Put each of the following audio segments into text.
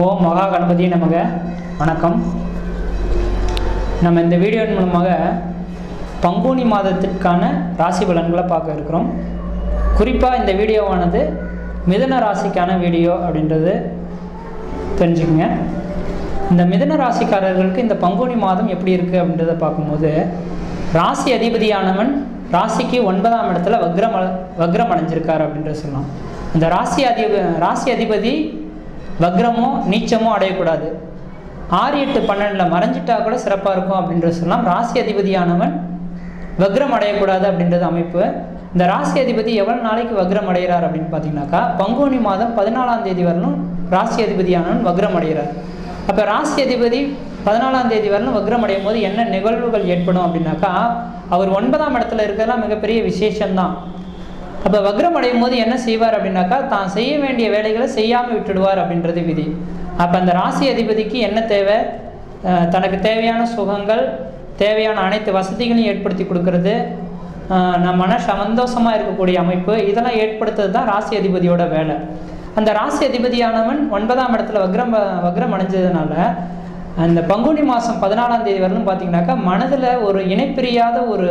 ஓம் மகா கணபதி நமக வணக்கம் நம்ம இந்த வீடியோவின் மூலமாக பங்குனி மாதத்திற்கான ராசி பலன்களை பார்க்க இருக்கிறோம் குறிப்பாக இந்த வீடியோவானது மிதுன ராசிக்கான வீடியோ அப்படின்றது தெரிஞ்சுக்கங்க இந்த மிதுன ராசிக்காரர்களுக்கு இந்த பங்குனி மாதம் எப்படி இருக்குது அப்படின்றத பார்க்கும்போது ராசி அதிபதியானவன் ராசிக்கு ஒன்பதாம் இடத்துல வக்ரம் அ- வக்ரம் அடைஞ்சிருக்கார் அப்படின்றது சொல்லலாம் இந்த ராசி அதிப ராசி அதிபதி வக்ரமோ நீச்சமோ அடையக்கூடாது ஆறு எட்டு பன்னெண்டில் மறைஞ்சிட்டா கூட சிறப்பாக இருக்கும் அப்படின்றது சொல்லலாம் ராசி அதிபதியானவன் வக்ரம் அடையக்கூடாது அப்படின்றது அமைப்பு இந்த ராசி அதிபதி எவ்வளோ நாளைக்கு வக்ரம் அடைகிறார் அப்படின்னு பார்த்தீங்கன்னாக்கா பங்குனி மாதம் பதினாலாம் தேதி வரலும் ராசி அதிபதியானவன் வக்ரம் அடைகிறார் அப்போ ராசி அதிபதி பதினாலாம் தேதி வரலும் வக்ரம் அடையும் போது என்ன நிகழ்வுகள் ஏற்படும் அப்படின்னாக்கா அவர் ஒன்பதாம் இடத்துல இருக்கிறதெல்லாம் மிகப்பெரிய விசேஷம்தான் அப்போ வக்ரம் அடையும் போது என்ன செய்வார் அப்படின்னாக்கா தான் செய்ய வேண்டிய வேலைகளை செய்யாமல் விட்டுடுவார் அப்படின்றது விதி அப்போ அந்த ராசி அதிபதிக்கு என்ன தேவை அஹ் தனக்கு தேவையான சுகங்கள் தேவையான அனைத்து வசதிகளையும் ஏற்படுத்தி கொடுக்கறது அஹ் நம்ம மன சந்தோஷமாக இருக்கக்கூடிய அமைப்பு இதெல்லாம் ஏற்படுத்துறது தான் ராசி அதிபதியோட வேலை அந்த ராசி அதிபதியானவன் ஒன்பதாம் இடத்துல வக்ரம் வக்ரம் அடைஞ்சதுனால அந்த பங்குனி மாதம் பதினாலாம் தேதி வரலும் பார்த்தீங்கன்னாக்கா மனதில் ஒரு இணைப்பிரியாத ஒரு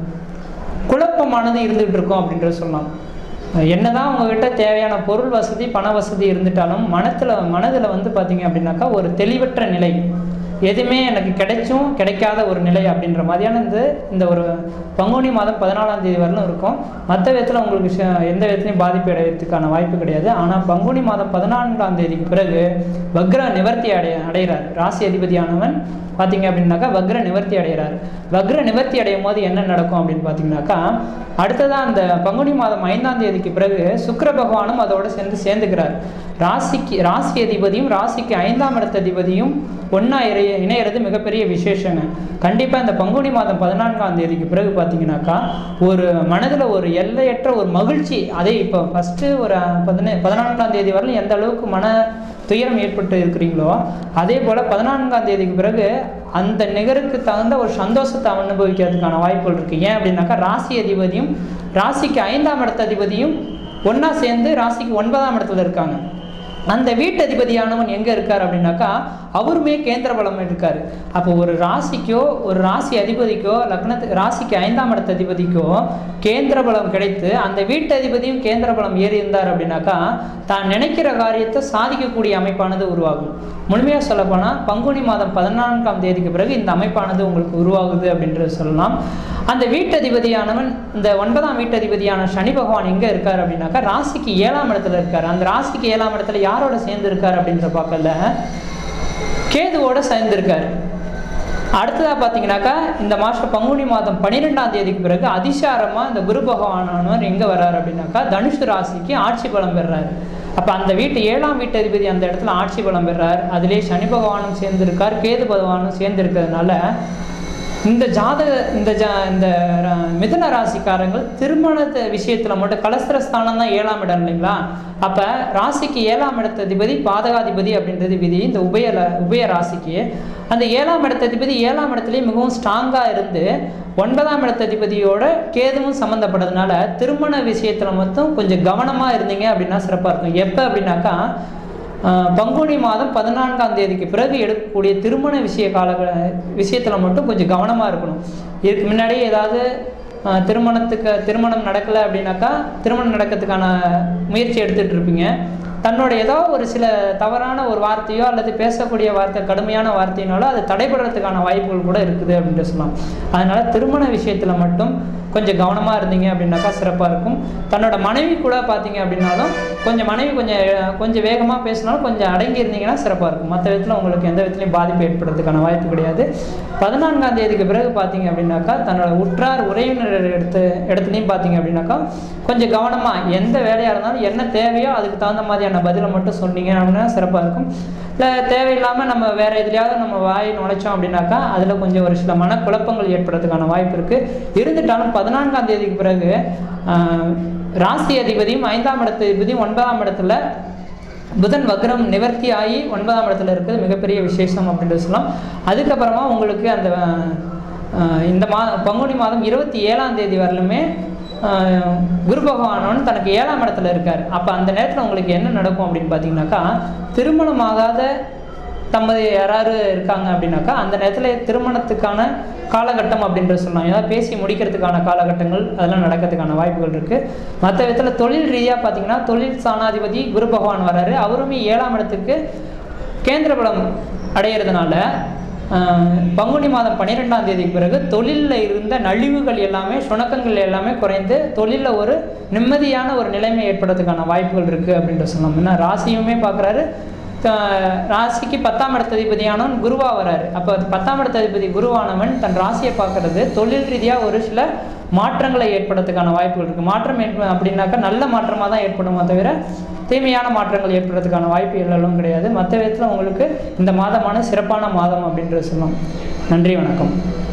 குழப்பமானது இருந்துகிட்டு இருக்கும் அப்படின்றது சொல்லலாம் என்னதான் உங்ககிட்ட தேவையான பொருள் வசதி பண வசதி இருந்துட்டாலும் மனத்தில் மனதில் வந்து பார்த்தீங்க அப்படின்னாக்கா ஒரு தெளிவற்ற நிலை எதுவுமே எனக்கு கிடைச்சும் கிடைக்காத ஒரு நிலை அப்படின்ற மாதிரியான இந்த இந்த ஒரு பங்குனி மாதம் பதினாலாம் தேதி வரலும் இருக்கும் மற்ற விதத்தில் உங்களுக்கு ச- எந்த விதத்துலையும் பாதிப்பு அடையிறதுக்கான வாய்ப்பு கிடையாது ஆனால் பங்குனி மாதம் பதினான்காம் தேதிக்கு பிறகு வக்ர நிவர்த்தி அடைய அடைகிறார் ராசி அதிபதியானவன் பார்த்தீங்க அப்படின்னாக்கா வக்ர நிவர்த்தி அடைகிறார் வக்ர நிவர்த்தி அடையும் போது என்ன நடக்கும் அப்படின்னு பார்த்தீங்கன்னாக்கா அடுத்ததான் அந்த பங்குனி மாதம் ஐந்தாம் தேதிக்கு பிறகு சுக்கிர பகவானும் அதோட சேர்ந்து சேர்ந்துக்கிறார் ராசிக்கு ராசி அதிபதியும் ராசிக்கு ஐந்தாம் இடத்த அதிபதியும் ஒன்றா இணைய இணையிறது மிகப்பெரிய விசேஷங்க கண்டிப்பாக இந்த பங்குனி மாதம் பதினான்காம் தேதிக்கு பிறகு பார்த்தீங்கன்னாக்கா ஒரு மனதில் ஒரு எல்லையற்ற ஒரு மகிழ்ச்சி அதே இப்போ ஃபஸ்ட்டு ஒரு பதினே பதினான்காம் தேதி வரலும் எந்த அளவுக்கு மன துயரம் ஏற்பட்டு இருக்கிறீங்களோ அதே போல் பதினான்காம் தேதிக்கு பிறகு அந்த நிகருக்கு தகுந்த ஒரு சந்தோஷத்தை அனுபவிக்கிறதுக்கான வாய்ப்புகள் இருக்குது ஏன் அப்படின்னாக்கா ராசி அதிபதியும் ராசிக்கு ஐந்தாம் இடத்த அதிபதியும் ஒன்றா சேர்ந்து ராசிக்கு ஒன்பதாம் இடத்துல இருக்காங்க அந்த வீட்டதிபதியானவன் எங்கே இருக்கார் அப்படின்னாக்கா அவருமே கேந்திர பலம் இருக்கார் அப்போ ஒரு ராசிக்கோ ஒரு ராசி அதிபதிக்கோ லக்னத்து ராசிக்கு ஐந்தாம் இடத்த அதிபதிக்கோ கேந்திர பலம் கிடைத்து அந்த வீட்டதிபதியும் கேந்திர பலம் ஏறி இருந்தார் அப்படின்னாக்கா தான் நினைக்கிற காரியத்தை சாதிக்கக்கூடிய அமைப்பானது உருவாகும் முழுமையாக சொல்லப்போனால் பங்குனி மாதம் பதினான்காம் தேதிக்கு பிறகு இந்த அமைப்பானது உங்களுக்கு உருவாகுது அப்படின்றது சொல்லலாம் அந்த வீட்டதிபதியானவன் இந்த ஒன்பதாம் வீட்டதிபதியான சனி பகவான் எங்கே இருக்கார் அப்படின்னாக்கா ராசிக்கு ஏழாம் இடத்துல இருக்கார் அந்த ராசிக்கு ஏழாம் இடத்துல யாரோட சேர்ந்து இருக்கார் அப்படின்ற பார்க்கல கேதுவோட சேர்ந்திருக்கார் அடுத்ததாக பார்த்தீங்கன்னாக்கா இந்த மாதம் பங்குனி மாதம் பன்னிரெண்டாம் தேதிக்கு பிறகு அதிசாரமாக இந்த குரு பகவானவர் எங்கே வர்றார் அப்படின்னாக்கா தனுசு ராசிக்கு ஆட்சி பலம் பெறார் அப்போ அந்த வீட்டு ஏழாம் வீட்டு அதிபதி அந்த இடத்துல ஆட்சி பலம் பெறார் அதிலே சனி பகவானும் சேர்ந்திருக்கார் கேது பகவானும் சேர்ந்திருக்கிறதுனால இந்த ஜாதக இந்த ஜா இந்த ர- மிதுன ராசிக்காரங்கள் திருமணத்தை விஷயத்தில் மட்டும் கலஸ்திரஸ்தானம் தான் ஏழாம் இடம் இல்லைங்களா அப்போ ராசிக்கு ஏழாம் இடத்த அதிபதி பாதகாதிபதி அப்படின்றது விதி இந்த உபய ர- உபய ராசிக்கு அந்த ஏழாம் இடத்த அதிபதி ஏழாம் இடத்துலேயே மிகவும் ஸ்ட்ராங்காக இருந்து ஒன்பதாம் இடத்த அதிபதியோட கேதுவும் சம்மந்தப்பட்டதுனால திருமண விஷயத்தில் மட்டும் கொஞ்சம் கவனமாக இருந்தீங்க அப்படின்னா சிறப்பாக இருக்கும் எப்போ அப்படின்னாக்கா ஆஹ் பங்குனி மாதம் பதினான்காம் தேதிக்கு பிறகு எடுக்கக்கூடிய திருமண விஷய கால விஷயத்தில் மட்டும் கொஞ்சம் கவனமாக இருக்கணும் இதுக்கு முன்னாடியே ஏதாவது ஆஹ் திருமணத்துக்கு திருமணம் நடக்கலை அப்படின்னாக்கா திருமணம் நடக்கிறதுக்கான முயற்சி எடுத்துகிட்டு இருப்பீங்க தன்னோட ஏதோ ஒரு சில தவறான ஒரு வார்த்தையோ அல்லது பேசக்கூடிய வார்த்தை கடுமையான வார்த்தையினாலோ அது தடைபடுறதுக்கான வாய்ப்புகள் கூட இருக்குது அப்படின்ட்டு சொல்லலாம் அதனால் திருமண விஷயத்தில் மட்டும் கொஞ்சம் கவனமாக இருந்தீங்க அப்படின்னாக்கா சிறப்பாக இருக்கும் தன்னோட மனைவி கூட பார்த்தீங்க அப்படின்னாலும் கொஞ்சம் மனைவி கொஞ்சம் அஹ், கொஞ்சம் வேகமாக பேசினாலும் கொஞ்சம் அடங்கி இருந்தீங்கன்னா சிறப்பாக இருக்கும் மற்ற விதத்தில் உங்களுக்கு எந்த விதத்துலையும் பாதிப்பு ஏற்படுறதுக்கான வாய்ப்பு கிடையாது பதினான்காம் தேதிக்கு பிறகு பார்த்தீங்க அப்படின்னாக்கா தன்னோட உற்றார் உறவினர் எடுத்து இடத்துலையும் பார்த்தீங்க அப்படின்னாக்கா கொஞ்சம் கவனமாக எந்த வேலையாக இருந்தாலும் என்ன தேவையோ அதுக்கு தகுந்த மாதிரியான பதிலை மட்டும் சொன்னீங்க அப்படின்னா சிறப்பாக இருக்கும் இல்லை தேவையில்லாமல் நம்ம வேறு எதுலையாவது நம்ம வாய் நுழைச்சோம் அப்படின்னாக்கா அதில் கொஞ்சம் ஒரு சில மனக்குழப்பங்கள் ஏற்படுறதுக்கான வாய்ப்பு இருக்குது இருந்துட்டாலும் பதினான்காம் தேதிக்கு பிறகு ஆஹ், ராசி அதிபதியும் ஐந்தாம் இடத்து அதிபதியும் ஒன்பதாம் இடத்துல புதன் வக்ரம் நிவர்த்தி ஆகி ஒன்பதாம் இடத்துல இருக்கிறது மிகப்பெரிய விசேஷம் அப்படின்றது சொல்லலாம் அதுக்கப்புறமா உங்களுக்கு அந்த ஆஹ், இந்த மா பங்குனி மாதம் இருபத்தி ஏழாம் தேதி வரலுமே ஆஹ், குரு பகவானவன் தனக்கு ஏழாம் இடத்துல இருக்கார் அப்போ அந்த நேரத்தில் உங்களுக்கு என்ன நடக்கும் அப்படின்னு பார்த்தீங்கன்னாக்கா திருமணமாகாத தம்பதி யாராவது இருக்காங்க அப்படின்னாக்கா அந்த நேரத்தில் திருமணத்துக்கான காலகட்டம் அப்படின்றது சொல்லலாம் ஏதாவது பேசி முடிக்கிறதுக்கான காலகட்டங்கள் அதெல்லாம் நடக்கிறதுக்கான வாய்ப்புகள் இருக்குது மற்ற விதத்தில் தொழில் ரீதியாக பார்த்தீங்கன்னா தொழில் சாணாதிபதி குரு பகவான் வராரு அவருமே ஏழாம் இடத்துக்கு கேந்திர பலம் அடையிறதுனால ஆஹ், பங்குனி மாதம் பன்னிரெண்டாம் தேதிக்கு பிறகு தொழிலில் இருந்த நலிவுகள் எல்லாமே சுணக்கங்கள் எல்லாமே குறைந்து தொழிலில் ஒரு நிம்மதியான ஒரு நிலைமை ஏற்படுறதுக்கான வாய்ப்புகள் இருக்குது அப்படின்ட்டு சொல்லலாம் ஏன்னா ராசியுமே பார்க்குறாரு ராசிக்கு பத்தாம் இடத்ததிபதியானவன் குருவா வராரு அப்போ பத்தாம் இடத்ததிபதி குருவானவன் தன் ராசியை பார்க்கறது தொழில் ரீதியாக ஒரு சில மாற்றங்களை ஏற்படுறதுக்கான வாய்ப்புகள் இருக்குது மாற்றம் ஏற்ப அப்படின்னாக்கா நல்ல மாற்றமாக தான் ஏற்படுமா தவிர தீமையான மாற்றங்கள் ஏற்படுறதுக்கான வாய்ப்பு எல்லாம் கிடையாது மற்ற விதத்தில் உங்களுக்கு இந்த மாதமான சிறப்பான மாதம் அப்படின்றது சொல்லலாம் நன்றி வணக்கம்